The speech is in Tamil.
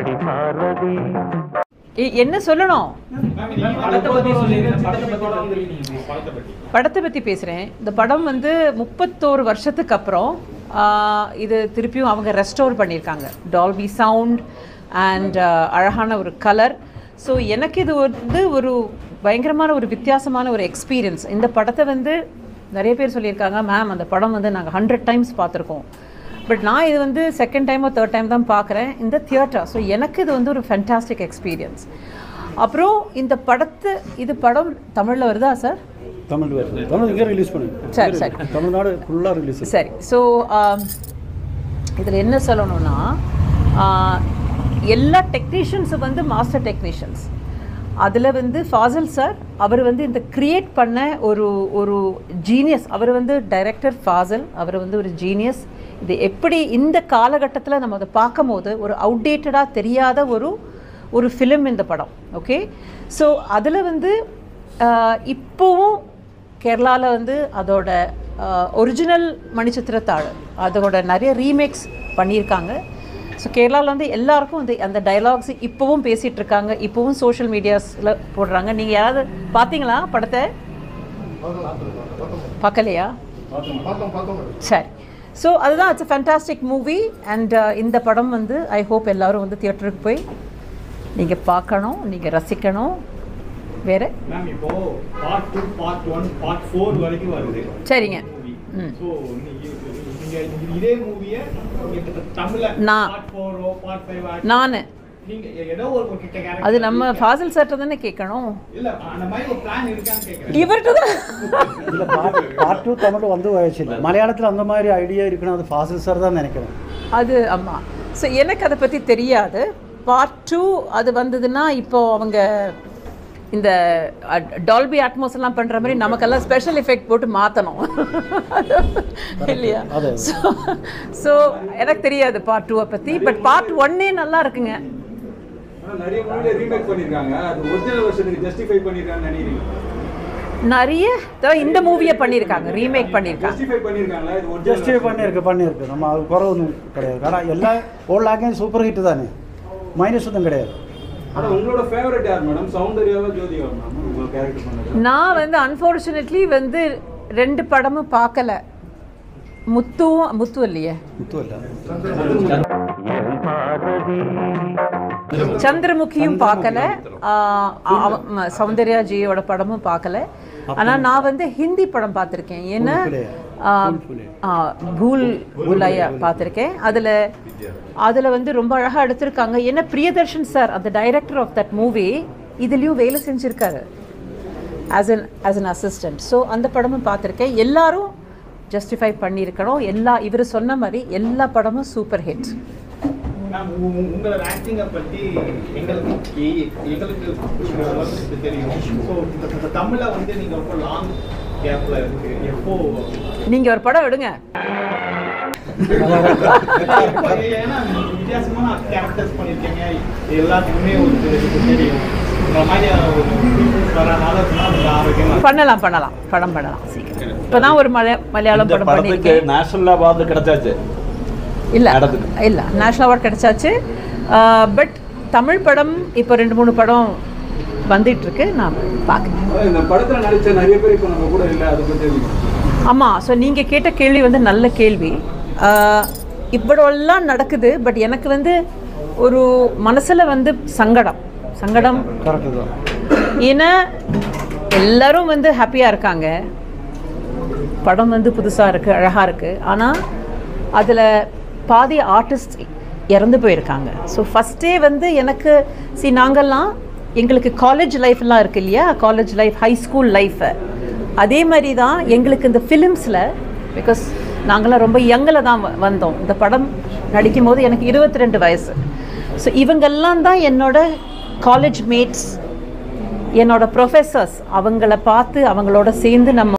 அடி பார்வதி எ- என்ன சொல்லணும் படத்தை பற்றி பேசுகிறேன் இந்த படம் வந்து முப்பத்தோரு வருஷத்துக்கு அப்புறம் ஆஹ், இது திருப்பியும் அவங்க ரெஸ்டோர் பண்ணியிருக்காங்க டால்பி சவுண்ட் அண்ட் அழகான ஒரு கலர் ஸோ எனக்கு இது வந்து ஒரு பயங்கரமான ஒரு வித்தியாசமான ஒரு எக்ஸ்பீரியன்ஸ் இந்த படத்தை வந்து நிறைய பேர் சொல்லியிருக்காங்க மேம் அந்த படம் வந்து நாங்கள் ஹண்ட்ரட் டைம்ஸ் பார்த்துருக்கோம் பட் நான் இது வந்து செகண்ட் டைமோ தேர்ட் டைம் தான் பார்க்குறேன் இந்த தியேட்டர் ஸோ எனக்கு இது வந்து ஒரு ஃபென்டாஸ்டிக் எக்ஸ்பீரியன்ஸ் அப்புறம் இந்த படத்து இது படம் தமிழில் வருதா சார் தமிழ் வருது தமிழ் இங்கே ரிலீஸ் பண்ணுங்க சரி சரி தமிழ்நாடு ஃபுல்லாக ரிலீஸ் சரி ஸோ இதில் என்ன சொல்லணும்னா ஆஹ், எல்லா டெக்னீஷியன்ஸும் வந்து மாஸ்டர் டெக்னீஷியன்ஸ் அதில் வந்து ஃபாசில் சார் அவர் வந்து இந்த கிரியேட் பண்ண ஒரு ஒரு ஜீனியஸ் அவர் வந்து டைரக்டர் ஃபாசில் அவர் வந்து ஒரு ஜீனியஸ் இது எப்படி இந்த காலகட்டத்தில் நம்ம அதை பார்க்கும்போது ஒரு அவுடேட்டடாக தெரியாத ஒரு ஒரு ஃபிலிம் இந்த படம் ஓகே ஸோ அதில் வந்து ஆஹ், இப்போவும் கேரளாவில் வந்து அதோட ஒரிஜினல் மணிச்சித்திரத்தாழ் அதோட நிறைய ரீமேக்ஸ் பண்ணியிருக்காங்க ஸோ கேரளாவில் வந்து எல்லாருக்கும் வந்து அந்த டயலாக்ஸ் இப்போவும் பேசிகிட்டு இருக்காங்க இப்போவும் சோஷியல் மீடியாஸில் போடுறாங்க நீங்கள் யாராவது பார்த்தீங்களா படத்தை பார்க்கலையா சரி ஸோ அதுதான் இட்ஸ் ஃபேண்டாஸ்டிக் மூவி அண்ட் இந்த படம் வந்து ஐ ஹோப் எல்லாரும் வந்து தியேட்டருக்கு போய் நீங்கள் பார்க்கணும் நீங்கள் ரசிக்கணும் வேறு மேம் இப்போ part two part one part four வரைக்கும் வருது சரிங்க ம் ஸோ நீங்க இதே மூவியை தமிழ்ல நான். பார்ட் ஃபோரோ பார்ட் ஃபைவ் நான் நீங்க ஏதோ ஒரு ஒரு கிட்ட character அது நம்ம ஃபாசில் சார்ட்ட தானே கேட்கணும் இல்ல அந்த மாதிரி ஒரு பிளான் இருக்கான்னு கேக்குறேன் இவர்கிட்ட தான் இல்லை பார்ட் பார்ட் டூ தமிழ் வந்து வயசில்லை மலையாளத்தில் அந்த மாதிரி ஐடியா இருக்கணும் அது ஃபாசில் சார் தான் நினைக்கிறேன் அது ஆமாம் ஸோ எனக்கு அதை பற்றி தெரியாது பார்ட் டூ அது வந்ததுன்னா இப்போ அவங்க இந்த டால்பி அட்மாஸ் எல்லாம் பண்ணுற மாதிரி நமக்கெல்லாம் ஸ்பெஷல் எஃபெக்ட் போட்டு மாற்றணும் இல்லையா அது. ஸோ ஸோ எனக்கு தெரியாது பார்ட் டூவை பற்றி பட் பார்ட் ஒன்னே நல்லா இருக்குங்க ஆனா நிறைய மூவில ரீமேக் பண்ணிருக்காங்க அது ஒரிஜினல் வெர்ஷனுக்கு ஜஸ்டிஃபை பண்ணிருக்காங்கன்னு நினைக்கிறீங்க நிறைய இதோ இந்த மூவியை பண்ணியிருக்காங்க ரீமேக் பண்ணியிருக்காங்க ஜஸ்டிஃபை பண்ணிருக்காங்களா இது ஜஸ்டிஃபை ஒரிஜினல் பண்ணியிருக்கு பண்ணியிருக்கு நம்ம அது குறை ஒன்றும் கிடையாது ஆனால் எல்லா ஓல்ட் லாங்குவேஜ் சூப்பர் ஹிட் தானே மைனஸ் ஒன்றும் கிடையாது ஆனா உங்களோட ஃபேவரட் யார் மேடம் சௌந்தர்யாவா ஜோதிகா மேம் உங்க கேரக்டர் பண்ணது நான் வந்து அன்ஃபார்ச்சுனேட்லி வந்து ரெண்டு படமும் பார்க்கல முத்துவும் முத்து இல்லையே முத்து இல்லை என் பார்வதி சந்திரமுகியும் பார்க்கல ஆஹ் அவ- ம, சௌந்தர்யாஜியோட படமும் பார்க்கல ஆனா நான் வந்து ஹிந்தி படம் பார்த்துருக்கேன் ஏன்னா ஆஹ், ஆஹ், பூல் பூலையா பார்த்துருக்கேன் அதுல அதுல வந்து ரொம்ப அழகா எடுத்திருக்காங்க ஏன்னா பிரியதர்ஷன் சார் அந்த டைரக்டர் ஆஃப் தட் மூவி இதுலயும் வேலை செஞ்சிருக்காரு as an as an assistant so அந்த படமும் பார்த்துருக்கேன் எல்லாரும் ஜஸ்டிஃபை பண்ணியிருக்கணும் எல்லா இவர் சொன்ன மாதிரி எல்லா படமும் சூப்பர் ஹிட் மேம் உ- உ- உங்களோட ஆக்டிங்கை பத்தி எங்களுக்கு எ- எங்களுக்கு உங்களுக்கு தெரியும் ஸோ இந்த தமிழ்ல வந்து நீங்க ரொம்ப லாங் கேப்ல இருக்கு எப்போ நீங்க ஒரு படம் எடுங்க எப்போ ஏன்னா நீங்க வித்தியாசமான கேரக்டர்ஸ் பண்ணிருக்கீங்க எல்லாத்துக்குமே ஒரு இது தெரியும் இந்த மாதிரி ஒரு peoples வரனால அது ஆரோக்கியமா இருக்கு. பண்ணலாம் பண்ணலாம் படம் பண்ணலாம் சீக்கிரம் இப்பதான் ஒரு மலைய மலையாளம் இந்த படம் படத்துக்கு பண்ணியிருக்கேன் நேஷனல் அவார்டு கிடைச்சாச்சு இல்ல நடக்குது. இல்ல நேஷனல் அவார்ட் கிடைச்சாச்சு பட் தமிழ் படம் இப்போ ரெண்டு மூணு படம் வந்துட்டு இருக்கு நான் பார்க்குறேன் இந்த படத்துல நடிச்ச நிறைய பேர் இப்ப நம்ம கூட இல்ல அதை பத்தி ஆமாம் ஸோ நீங்கள் கேட்ட கேள்வி வந்து நல்ல கேள்வி ஆஹ், இவ்வளோலாம் நடக்குது பட் எனக்கு வந்து ஒரு மனசில் வந்து சங்கடம் சங்கடம் கரெக்டு தான் ஏன்னா எல்லாரும் வந்து ஹாப்பியாக இருக்காங்க படம் வந்து புதுசாக இருக்குது அழகாக இருக்குது ஆனால் அதில் பாதி ஆர்டிஸ்ட் இறந்து போயிருக்காங்க ஸோ ஃபஸ்ட்டே வந்து எனக்கு சி நாங்கள்லாம் எங்களுக்கு காலேஜ் லைஃப்லாம் இருக்கு இல்லையா college life high school life அதே மாதிரி தான் எங்களுக்கு இந்த ஃபிலிம்ஸில் பிகாஸ் நாங்களாம் ரொம்ப யங்கில் தான் வ- வந்தோம் இந்த படம் நடிக்கும் போது எனக்கு இருபத்தி ரெண்டு வயசு ஸோ இவங்கெல்லாம் தான் என்னோட காலேஜ் மேட்ஸ் என்னோட ப்ரொஃபஸர்ஸ் அவங்கள பார்த்து அவங்களோட சேர்ந்து நம்ம